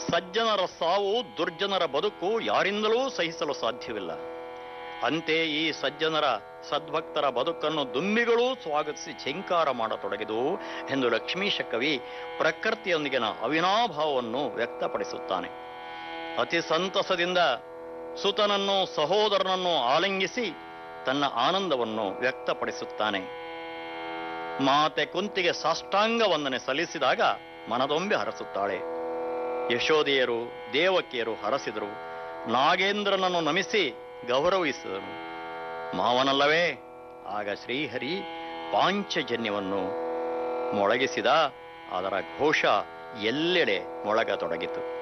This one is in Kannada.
ಸಜ್ಜನರ ಸಾವು ದುರ್ಜನರ ಬದುಕು ಯಾರಿಂದಲೂ ಸಹಿಸಲು ಸಾಧ್ಯವಿಲ್ಲ ಅಂತೆ ಈ ಸಜ್ಜನರ ಸದ್ಭಕ್ತರ ಬದುಕನ್ನು ದುಂಬಿಗಳೂ ಸ್ವಾಗತಿಸಿ ಝಂಕಾರ ಮಾಡತೊಡಗಿದು ಎಂದು ಲಕ್ಷ್ಮೀಶ ಕವಿ ಪ್ರಕೃತಿಯೊಂದಿಗಿನ ಅವಿನಾಭಾವವನ್ನು ವ್ಯಕ್ತಪಡಿಸುತ್ತಾನೆ ಅತಿ ಸಂತಸದಿಂದ ಸುತನನ್ನು ಸಹೋದರನನ್ನು ಆಲಿಂಗಿಸಿ ತನ್ನ ಆನಂದವನ್ನು ವ್ಯಕ್ತಪಡಿಸುತ್ತಾನೆ ಮಾತೆ ಕುಂತಿಗೆ ಸಾಷ್ಟಾಂಗ ವಂದನೆ ಸಲ್ಲಿಸಿದಾಗ ಮನದೊಂಬೆ ಹರಸುತ್ತಾಳೆ ಯಶೋದೆಯರು ದೇವಕಿಯರು ಹರಸಿದರು ನಾಗೇಂದ್ರನನ್ನು ನಮಿಸಿ ಗೌರವಿಸಿದನು ಮಾವನಲ್ಲವೇ ಆಗ ಶ್ರೀಹರಿ ಪಾಂಚಜನ್ಯವನ್ನು ಮೊಳಗಿಸಿದ ಅದರ ಘೋಷ ಎಲ್ಲೆಡೆ ಮೊಳಗತೊಡಗಿತು